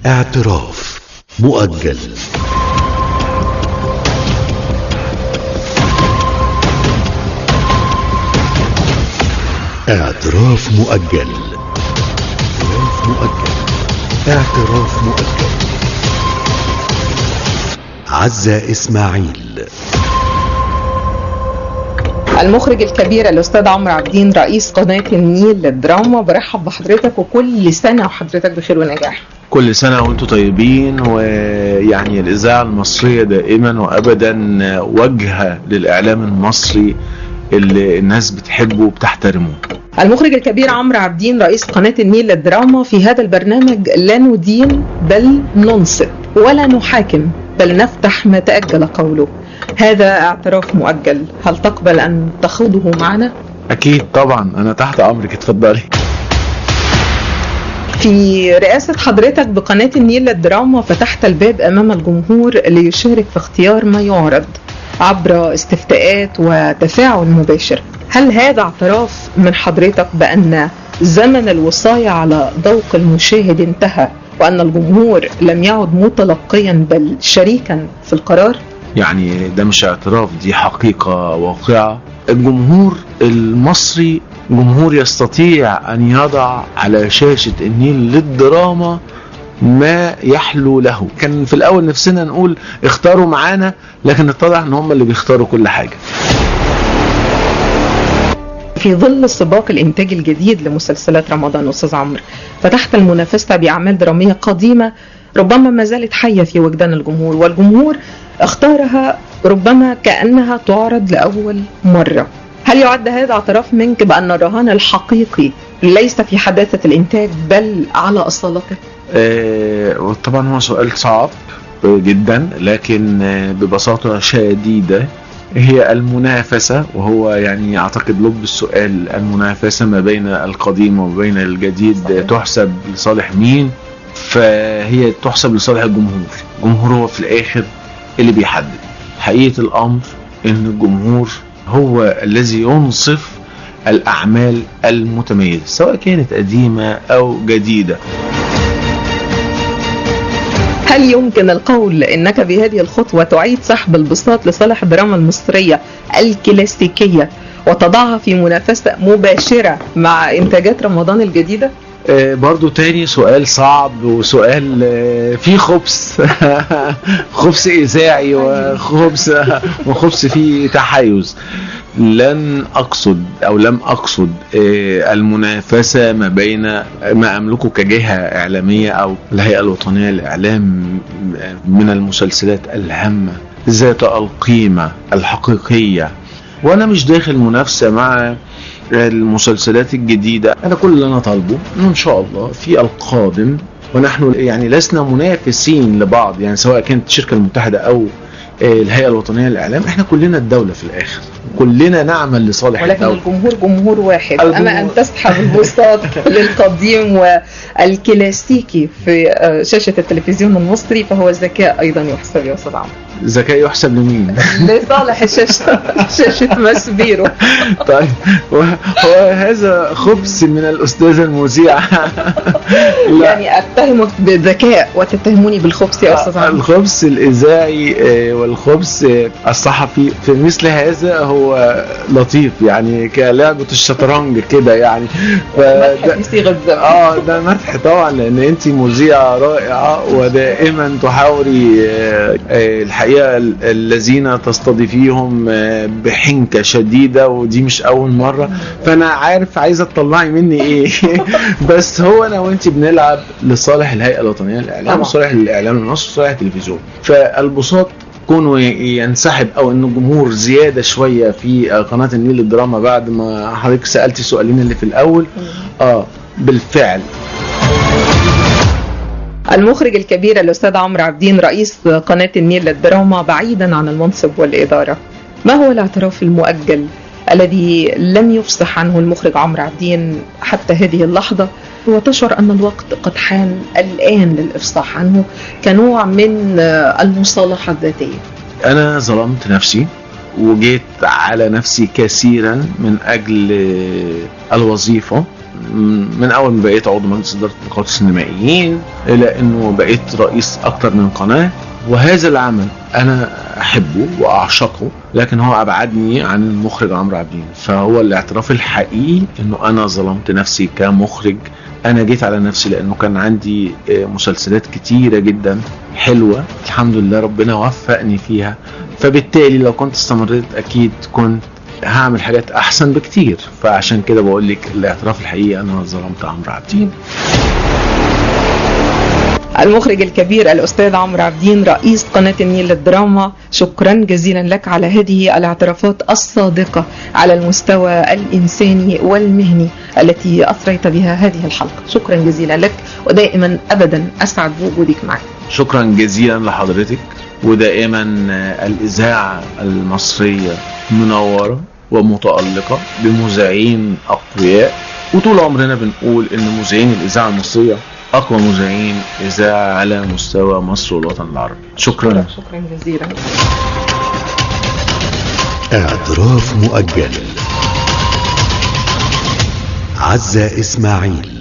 اعتراف مؤجل اعتراف مؤجل اعتراف مؤجل اعتراف مؤجل عزة اسماعيل المخرج الكبير الاستاذ عمرو عابدين رئيس قناه النيل للدراما برحب بحضرتك وكل سنه وحضرتك بخير ونجاح كل سنة وانتم طيبين ويعني الإذاعة المصرية دائما وأبدا وجهة للإعلام المصري اللي الناس بتحبه وبتحترمه المخرج الكبير عمرو عابدين رئيس قناه النيل للدراما في هذا البرنامج لا ندين بل ننصت ولا نحاكم بل نفتح ما تاجل قوله هذا اعتراف مؤجل هل تقبل ان تخوضه معنا أكيد طبعا أنا تحت أمرك اتفضلي في رئاسة حضرتك بقناة النيل للدراما فتحت الباب أمام الجمهور ليشارك في اختيار ما يعرض عبر استفتاءات وتفاعل مباشر هل هذا اعتراف من حضرتك بأن زمن الوصاية على ذوق المشاهد انتهى وأن الجمهور لم يعد متلقيا بل شريكا في القرار؟ يعني ده مش اعتراف دي حقيقة واقعة الجمهور المصري جمهور يستطيع أن يضع على شاشة النيل للدراما ما يحلو له كان في الأول نفسنا نقول اختاروا معانا لكن اتضح ان هم اللي بيختاروا كل حاجة في ظل سباق الإنتاج الجديد لمسلسلات رمضان أستاذ عمرو فتحت المنافسة بأعمال درامية قديمة ربما ما زالت حية في وجدان الجمهور والجمهور اختارها ربما كأنها تعرض لأول مرة هل يعد هذا اعتراف منك بأن الرهان الحقيقي ليس في حداثة الإنتاج بل على أصالته؟ آه، طبعا هو سؤال صعب جدا لكن آه، ببساطة شديدة هي المنافسة وهو يعني أعتقد لب السؤال المنافسة ما بين القديم وبين الجديد تحسب لصالح مين فهي تحسب لصالح الجمهور الجمهور هو في الآخر اللي بيحدد حقيقة الأمر إن الجمهور هو الذي ينصف الأعمال المتميزة سواء كانت قديمة أو جديدة هل يمكن القول انك بهذه الخطوه تعيد سحب البساط لصالح الدراما المصريه الكلاسيكيه وتضعها في منافسه مباشره مع انتاجات رمضان الجديده؟ آه، برضو تاني سؤال صعب وسؤال آه، فيه خبث خبث إذاعي وخبث وخبث فيه تحيز لن أقصد أو لم أقصد آه، المنافسة ما بين ما أملكه كجهة إعلامية أو الهيئة الوطنية للإعلام من المسلسلات الهامة ذات القيمة الحقيقية وأنا مش داخل منافسة مع المسلسلات الجديدة أنا كل اللي أنا طالبه إنه إن شاء الله في القادم ونحن يعني لسنا منافسين لبعض يعني سواء كانت الشركة المتحدة أو آه، الهيئة الوطنية للإعلام إحنا كلنا الدولة في الآخر كلنا نعمل لصالح ولكن الدولة الجمهور جمهور واحد الجمهور- اما ان تسحب البساط للقديم والكلاسيكي في آه، شاشه التلفزيون المصري فهو ذكاء ايضا يحسب يا استاذ عمرو ذكاء يحسب لمين؟ لصالح الشاشه شاشه ماسبيرو طيب هو هذا خبث من الأستاذة المذيعة لا يعني اتهمك بذكاء وتتهموني بالخبث يا استاذ عمرو الخبث الإذاعي آه، والخبث آه، الصحفي في مثل هذا هو لطيف يعني كلعبة الشطرنج كده يعني فده- مدح في صيغه ذم اه ده مدح طبعا لان انت مذيعه رائعه ودائما تحاوري آه، آه، الحقيقه ال- الذين تستضيفيهم آه، بحنكه شديده ودي مش اول مره فانا عارف عايزه تطلعي مني ايه بس هو انا وانت بنلعب لصالح الهيئه الوطنيه للاعلام طبعا. وصالح الاعلام المصري وصالح التلفزيون فالبساط كونه ي- ينسحب او ان الجمهور زياده شويه في آه، قناه النيل الدراما بعد ما حضرتك سالتي السؤالين اللي في الاول اه بالفعل المخرج الكبير الاستاذ عمرو عابدين رئيس قناه النيل للدراما بعيدا عن المنصب والاداره ما هو الاعتراف المؤجل الذي لم يفصح عنه المخرج عمرو عابدين حتى هذه اللحظه وتشعر ان الوقت قد حان الان للافصاح عنه كنوع من آه، المصالحه الذاتيه انا ظلمت نفسي وجيت على نفسي كثيرا من اجل الوظيفه من اول ما بقيت عضو مجلس اداره نقابه السينمائيين الى انه بقيت رئيس اكتر من قناه وهذا العمل انا احبه واعشقه لكن هو ابعدني عن المخرج عمرو عابدين فهو الاعتراف الحقيقي انه انا ظلمت نفسي كمخرج انا جيت على نفسي لانه كان عندي آه، مسلسلات كتيره جدا حلوه الحمد لله ربنا وفقني فيها فبالتالي لو كنت استمريت اكيد كنت هعمل حاجات احسن بكتير فعشان كده بقول لك الاعتراف الحقيقي انا ظلمت عمرو عابدين المخرج الكبير الأستاذ عمرو عبدين رئيس قناة النيل للدراما شكرا جزيلا لك على هذه الاعترافات الصادقة على المستوى الإنساني والمهني التي أثريت بها هذه الحلقة شكرا جزيلا لك ودائما أبدا أسعد بوجودك معي شكرا جزيلا لحضرتك ودائما الإذاعة المصرية منورة ومتألقة بمذيعين أقوياء وطول عمرنا بنقول إن مذيعين الإذاعة المصرية أقوى مذيعين إذاعة على مستوى مصر والوطن العربي شكرا شكرا جزيلا اعتراف مؤجل عزة إسماعيل